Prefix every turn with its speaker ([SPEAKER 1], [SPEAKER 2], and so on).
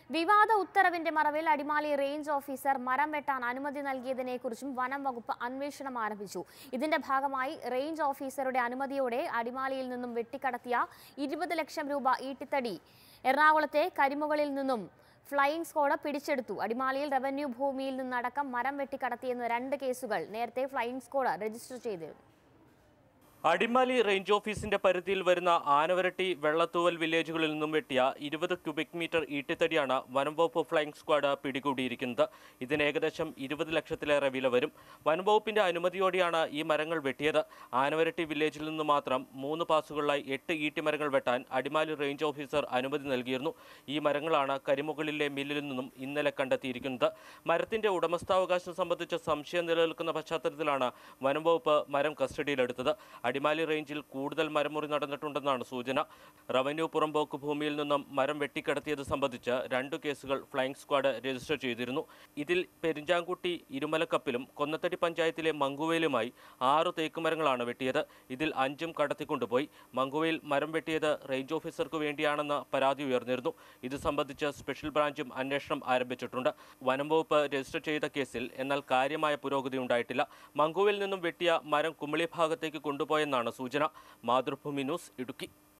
[SPEAKER 1] വിവാദ ഉത്തരവിന്റെ മറവിൽ അടിമാലി റേഞ്ച് ഓഫീസർ മരം വെട്ടാൻ അനുമതി നൽകിയതിനെക്കുറിച്ചും വനം വകുപ്പ് അന്വേഷണം ആരംഭിച്ചു ഇതിന്റെ ഭാഗമായി റേഞ്ച് ഓഫീസറുടെ അനുമതിയോടെ അടിമാലിയിൽ നിന്നും വെട്ടിക്കടത്തിയ ഇരുപത് ലക്ഷം രൂപ ഈട്ടിത്തടി എറണാകുളത്തെ കരിമുകളിൽ നിന്നും ഫ്ലൈയിംഗ് സ്ക്വാഡ് പിടിച്ചെടുത്തു അടിമാലിയിൽ റവന്യൂ ഭൂമിയിൽ നിന്നടക്കം മരം വെട്ടിക്കടത്തിയെന്ന് രണ്ട് കേസുകൾ നേരത്തെ ഫ്ലൈയിംഗ് സ്ക്വാഡ് രജിസ്റ്റർ ചെയ്തിരുന്നു
[SPEAKER 2] അടിമാലി റേഞ്ച് ഓഫീസിന്റെ പരിധിയിൽ വരുന്ന ആനവരട്ടി വെള്ളത്തൂവൽ വില്ലേജുകളിൽ നിന്നും വെട്ടിയ ഇരുപത് ക്യൂബിക് മീറ്റർ ഈട്ടിത്തടിയാണ് വനംവകുപ്പ് ഫ്ലൈയിംഗ് സ്ക്വാഡ് പിടികൂടിയിരിക്കുന്നത് ഇതിന് ഏകദേശം ഇരുപത് ലക്ഷത്തിലേറെ വില വരും വനംവകുപ്പിന്റെ അനുമതിയോടെയാണ് ഈ മരങ്ങൾ വെട്ടിയത് ആനവരട്ടി വില്ലേജിൽ നിന്ന് മാത്രം മൂന്ന് പാസുകളിലായി എട്ട് ഈട്ടിമരങ്ങൾ വെട്ടാൻ അടിമാലി റേഞ്ച് ഓഫീസർ അനുമതി നൽകിയിരുന്നു ഈ മരങ്ങളാണ് കരിമുകളിലെ മില്ലിൽ നിന്നും ഇന്നലെ കണ്ടെത്തിയിരിക്കുന്നത് മരത്തിന്റെ ഉടമസ്ഥാവകാശം സംബന്ധിച്ച സംശയം നിലനിൽക്കുന്ന പശ്ചാത്തലത്തിലാണ് വനംവകുപ്പ് മരം കസ്റ്റഡിയിലെടുത്തത് അടിമാലി റേഞ്ചിൽ കൂടുതൽ മരമുറി നടന്നിട്ടുണ്ടെന്നാണ് സൂചന റവന്യൂ പുറമ്പോക്ക് ഭൂമിയിൽ നിന്നും മരം വെട്ടിക്കടത്തിയത് സംബന്ധിച്ച് രണ്ടു കേസുകൾ ഫ്ലൈയിംഗ് സ്ക്വാഡ് രജിസ്റ്റർ ചെയ്തിരുന്നു ഇതിൽ പെരിഞ്ചാംകുട്ടി ഇരുമലക്കപ്പിലും കൊന്നത്തടി പഞ്ചായത്തിലെ മങ്കുവയിലുമായി ആറു തേക്കുമരങ്ങളാണ് വെട്ടിയത് ഇതിൽ അഞ്ചും കടത്തിക്കൊണ്ടുപോയി മങ്കുവയിൽ മരം വെട്ടിയത് റേഞ്ച് ഓഫീസർക്ക് വേണ്ടിയാണെന്ന് പരാതി ഉയർന്നിരുന്നു ഇത് സംബന്ധിച്ച് സ്പെഷ്യൽ ബ്രാഞ്ചും അന്വേഷണം ആരംഭിച്ചിട്ടുണ്ട് വനം വകുപ്പ് രജിസ്റ്റർ ചെയ്ത കേസിൽ എന്നാൽ കാര്യമായ പുരോഗതി ഉണ്ടായിട്ടില്ല മങ്കുവിൽ നിന്നും വെട്ടിയ മരം കുമിളി ഭാഗത്തേക്ക് കൊണ്ടുപോയെന്നാണ് സൂചന മാതൃഭൂമി ന്യൂസ് ഇടുക്കി